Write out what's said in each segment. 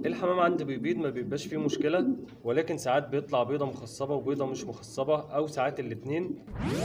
الحمام عندي بيبيض ما بيبقاش فيه مشكلة ولكن ساعات بيطلع بيضة مخصبة وبيضة مش مخصبة أو ساعات الاتنين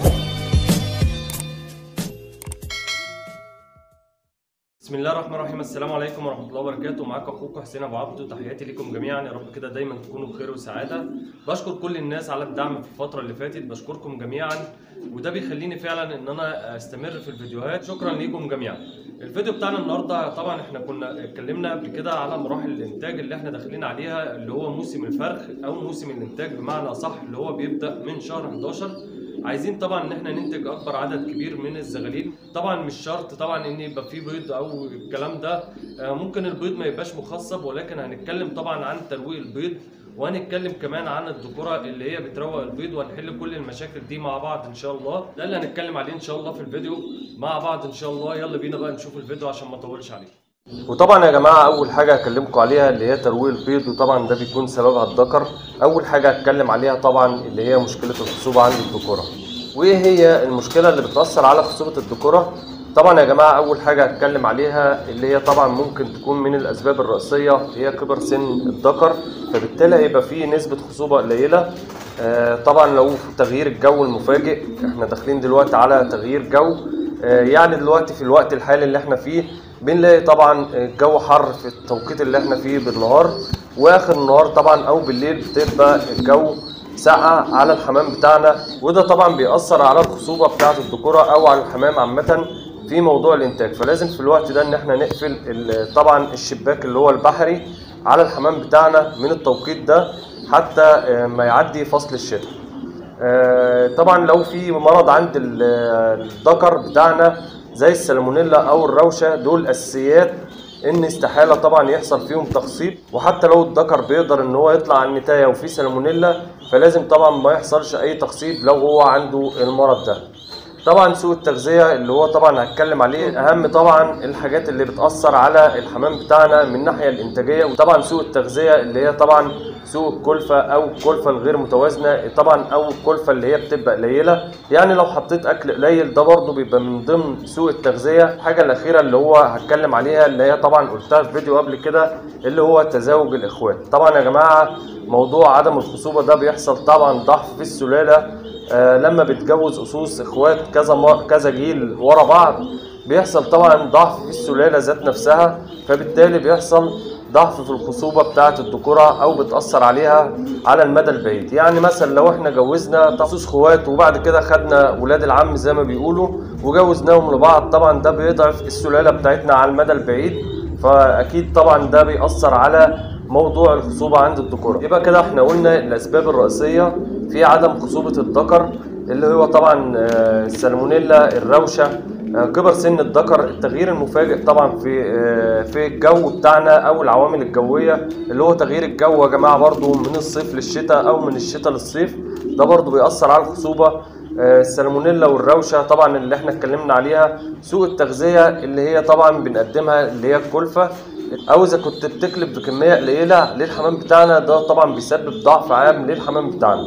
بسم الله الرحمن الرحيم السلام عليكم ورحمة الله وبركاته معاكم أخوكم حسين أبو عبده تحياتي لكم جميعا يا رب كده دايما تكونوا بخير وسعادة بشكر كل الناس على الدعم في الفترة اللي فاتت بشكركم جميعا وده بيخليني فعلا إن أنا أستمر في الفيديوهات شكرا ليكم جميعا الفيديو بتاعنا النهارده طبعا احنا كنا اتكلمنا قبل كده على مراحل الانتاج اللي احنا داخلين عليها اللي هو موسم الفرخ او موسم الانتاج بمعنى صح اللي هو بيبدا من شهر 11 عايزين طبعا ان احنا ننتج اكبر عدد كبير من الزغاليل طبعا مش شرط طبعا ان يبقى فيه بيض او الكلام ده آه، ممكن البيض ما يبقاش مخصب ولكن هنتكلم طبعا عن ترويق البيض وهنتكلم كمان عن الذكوره اللي هي بتروق البيض وهنحل كل المشاكل دي مع بعض ان شاء الله ده اللي هنتكلم عليه ان شاء الله في الفيديو مع بعض ان شاء الله يلا بينا بقى نشوف الفيديو عشان ما اطولش عليكم وطبعا يا جماعه اول حاجه هكلمكم عليها اللي هي ترويق البيض وطبعا ده بيكون سببها الذكر اول حاجه هتكلم عليها طبعا اللي هي مشكله الخصوبه عند الذكوره وايه هي المشكله اللي بتاثر على خصوبه الذكوره طبعا يا جماعه اول حاجه هتكلم عليها اللي هي طبعا ممكن تكون من الاسباب الرئيسيه هي كبر سن الذكر فبالتالي هيبقى فيه نسبه خصوبه قليله آه، طبعا لو في تغيير الجو المفاجئ احنا داخلين دلوقتي على تغيير جو آه، يعني دلوقتي في الوقت الحالي اللي احنا فيه بنلاقي طبعا الجو حر في التوقيت اللي احنا فيه بالنهار واخر النهار طبعا او بالليل بتبقى الجو ساقعة على الحمام بتاعنا وده طبعا بيأثر على الخصوبة بتاعة الذكورة او على الحمام عامة في موضوع الانتاج فلازم في الوقت ده ان احنا نقفل ال- طبعا الشباك اللي هو البحري على الحمام بتاعنا من التوقيت ده حتى آه، ما يعدي فصل الشتاء آه، طبعا لو في مرض عند ال- الذكر بتاعنا زي السالمونيلا او الروشه دول اساسيات ان استحاله طبعا يحصل فيهم تخصيب وحتى لو الذكر بيقدر ان هو يطلع على النتايه وفي سالمونيلا فلازم طبعا ما يحصلش اي تخصيب لو هو عنده المرض ده طبعا سوء التغذية اللي هو طبعا هتكلم عليه أهم طبعا الحاجات اللي بتأثر على الحمام بتاعنا من الناحية الإنتاجية وطبعا سوء التغذية اللي هي طبعا سوء الكلفة أو الكلفة الغير متوازنة طبعا أو الكلفة اللي هي بتبقى قليلة يعني لو حطيت أكل قليل ده برضه بيبقى من ضمن سوء التغذية الحاجة الأخيرة اللي هو هتكلم عليها اللي هي طبعا قلتها في فيديو قبل كده اللي هو تزاوج الإخوات طبعا يا جماعة موضوع عدم الخصوبة ده بيحصل طبعا ضعف في السلالة آه، لما بتجوز اسوس اخوات كذا مر... كذا جيل ورا بعض بيحصل طبعا ضعف في السلاله ذات نفسها فبالتالي بيحصل ضعف في الخصوبه بتاعه الذكوره او بتاثر عليها على المدى البعيد يعني مثلا لو احنا جوزنا اسوس اخوات وبعد كده خدنا ولاد العم زي ما بيقولوا وجوزناهم لبعض طبعا ده بيضعف السلاله بتاعتنا على المدى البعيد فاكيد طبعا ده بيأثر على موضوع الخصوبة عند الذكور يبقى كده احنا قلنا الأسباب الرئيسية في عدم خصوبة الذكر اللي هو طبعا آه، السالمونيلا الروشة آه، كبر سن الذكر التغيير المفاجئ طبعا في آه، في الجو بتاعنا او العوامل الجويه اللي هو تغيير الجو يا جماعه برضو من الصيف للشتاء او من الشتاء للصيف ده برضو بيأثر على الخصوبه آه، السالمونيلا والروشه طبعا اللي احنا اتكلمنا عليها سوء التغذيه اللي هي طبعا بنقدمها اللي هي الكلفه او اذا كنت بتكلف بكميه قليله للحمام بتاعنا ده طبعا بيسبب ضعف عام للحمام بتاعنا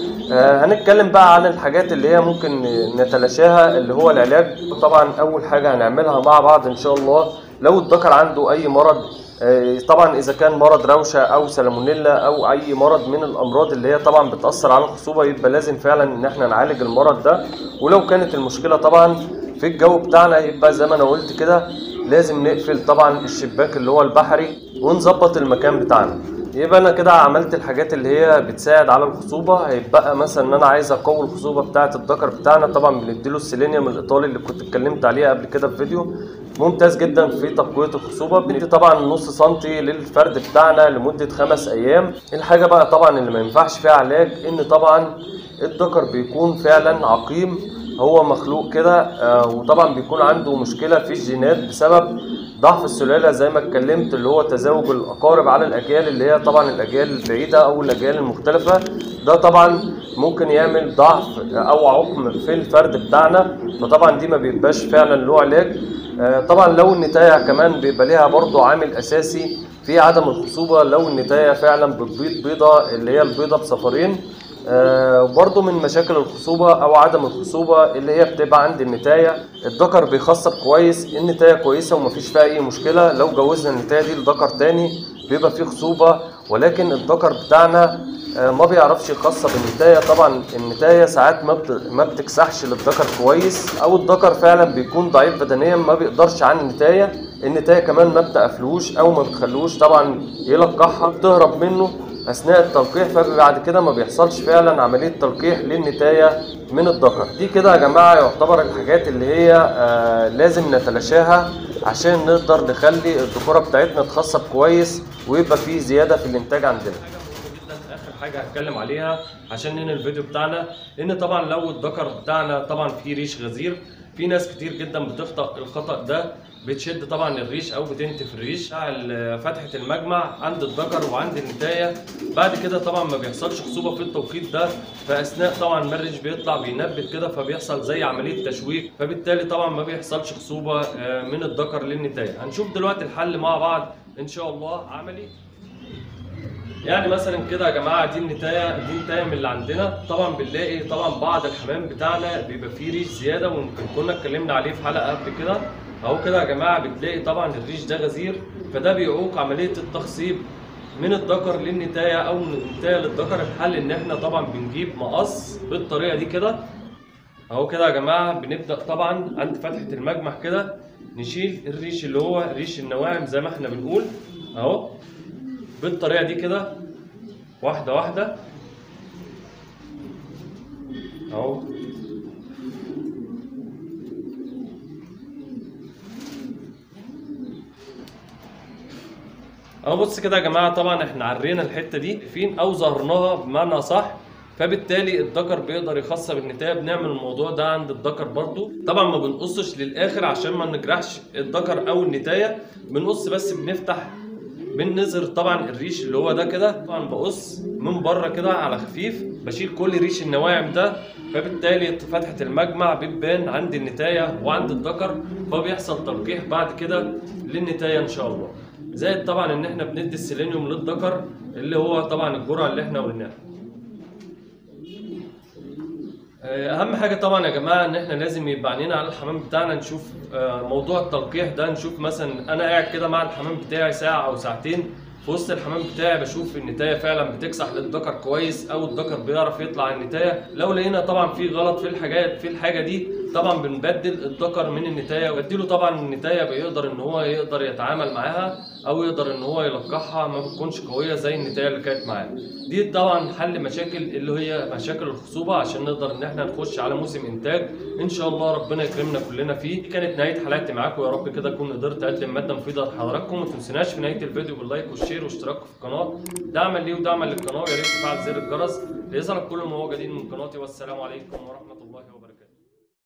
آه، هنتكلم بقى عن الحاجات اللي هي ممكن نتلاشاها اللي هو العلاج طبعا اول حاجه هنعملها مع بعض ان شاء الله لو الذكر عنده اي مرض آه، طبعا اذا كان مرض روشه او سالمونيلا او اي مرض من الامراض اللي هي طبعا بتاثر على الخصوبه يبقى لازم فعلا ان احنا نعالج المرض ده ولو كانت المشكله طبعا في الجو بتاعنا يبقى زي ما انا قلت كده لازم نقفل طبعا الشباك اللي هو البحري ونظبط المكان بتاعنا يبقى انا كده عملت الحاجات اللي هي بتساعد على الخصوبه هيبقى مثلا ان انا عايز اقوي الخصوبه بتاعه الذكر بتاعنا طبعا بنديله السيلينيوم الايطالي اللي كنت اتكلمت عليه قبل كده في فيديو ممتاز جدا في تقويه الخصوبه بندي طبعا نص سنتي للفرد بتاعنا لمده خمس ايام الحاجه بقى طبعا اللي ما ينفعش فيها علاج ان طبعا الذكر بيكون فعلا عقيم هو مخلوق كده آه، وطبعا بيكون عنده مشكله في الجينات بسبب ضعف السلاله زي ما اتكلمت اللي هو تزاوج الاقارب على الاجيال اللي هي طبعا الاجيال البعيده او الاجيال المختلفه ده طبعا ممكن يعمل ضعف او عقم في الفرد بتاعنا فطبعا دي ما بيبقاش فعلا له علاج آه، طبعا لو النتايه كمان بيبقى ليها برضو عامل اساسي في عدم الخصوبه لو النتايه فعلا بتبيض بيضه اللي هي البيضه بصفرين آه، وبرضه من مشاكل الخصوبة أو عدم الخصوبة اللي هي بتبقى عند النتاية الذكر بيخصب كويس النتاية كويسة ومفيش فيها أي مشكلة لو جوزنا النتاية دي لذكر تاني بيبقى فيه خصوبة ولكن الذكر بتاعنا آه، ما بيعرفش يخصب النتاية طبعا النتاية ساعات ما بت- ما بتكسحش للذكر كويس او الذكر فعلا بيكون ضعيف بدنيا ما بيقدرش عن النتاية النتاية كمان ما بتقفلوش او ما بتخلوش طبعا يلقحها بتهرب منه اثناء التلقيح فبعد كده ما بيحصلش فعلا عمليه تلقيح للنتايه من الذكر دي كده يا جماعه يعتبر الحاجات اللي هي آه لازم نتلاشاها عشان نقدر نخلي الذكوره بتاعتنا تخصب كويس ويبقى فيه زياده في الانتاج عندنا اخر حاجه هتكلم عليها عشان ننهي الفيديو بتاعنا ان طبعا لو الذكر بتاعنا طبعا فيه ريش غزير في ناس كتير جدا بتخطأ الخطأ ده بتشد طبعا الريش او بتنتف الريش بتاع ال- فتحه المجمع عند الذكر وعند النتايه بعد كده طبعا ما بيحصلش خصوبه في التوقيت ده فاثناء طبعا ما الريش بيطلع بينبت كده فبيحصل زي عمليه تشويك فبالتالي طبعا ما بيحصلش خصوبه آه، من الذكر للنتايه هنشوف دلوقتي الحل مع بعض ان شاء الله عملي يعني مثلا كده يا جماعه دي النتايه دي نتايه من اللي عندنا طبعا بنلاقي طبعا بعض الحمام بتاعنا بيبقى فيه ريش زياده ويمكن كنا اتكلمنا عليه في حلقه قبل كده اهو كده يا جماعه بتلاقي طبعا الريش ده غزير فده بيعوق عمليه التخصيب من الذكر للنتايه او من النتايه للذكر الحل ان احنا طبعا بنجيب مقص بالطريقه دي كده اهو كده يا جماعه بنبدا طبعا عند فتحه المجمع كده نشيل الريش اللي هو ريش النواعم زي ما احنا بنقول اهو بالطريقه دي كده واحده واحده اهو اهو بص كده يا جماعه طبعا احنا عرينا الحته دي فين او ظهرناها بمعنى صح فبالتالي الذكر بيقدر يخصب النتايه بنعمل الموضوع ده عند الذكر برضو طبعا ما بنقصش للاخر عشان ما نجرحش الذكر او النتايه بنقص بس بنفتح بننزر طبعا الريش اللي هو ده كده طبعا بقص من بره كده على خفيف بشيل كل ريش النواعم ده فبالتالي فتحة المجمع بتبان عند النتاية وعند الذكر فبيحصل تلقيح بعد كده للنتاية ان شاء الله زائد طبعا ان احنا بندي السيلينيوم للذكر اللي هو طبعا الجرعة اللي احنا قلناها اهم حاجه طبعا يا جماعه ان احنا لازم يبقى عينينا على الحمام بتاعنا نشوف آه، موضوع التلقيح ده نشوف مثلا انا قاعد كده مع الحمام بتاعي ساعه او ساعتين في وسط الحمام بتاعي بشوف النتايه فعلا بتكسح للذكر كويس او الذكر بيعرف يطلع النتايه لو لقينا طبعا في غلط في الحاجات في الحاجه دي طبعا بنبدل الذكر من النتايه وبديله طبعا النتايه بيقدر ان هو يقدر يتعامل معاها او يقدر ان هو يلقحها ما بتكونش قويه زي النتايه اللي كانت معاه دي طبعا حل مشاكل اللي هي مشاكل الخصوبه عشان نقدر ان احنا نخش على موسم انتاج ان شاء الله ربنا يكرمنا كلنا فيه دي كانت نهايه حلقتي معاكم يا رب كده اكون قدرت اقدم ماده مفيده لحضراتكم ما تنسوناش في نهايه الفيديو باللايك والشير واشتراك في القناه دعما لي ودعما للقناه ويا ريت تفعل زر الجرس ليصلك كل ما هو جديد من قناتي والسلام عليكم ورحمه الله وبركاته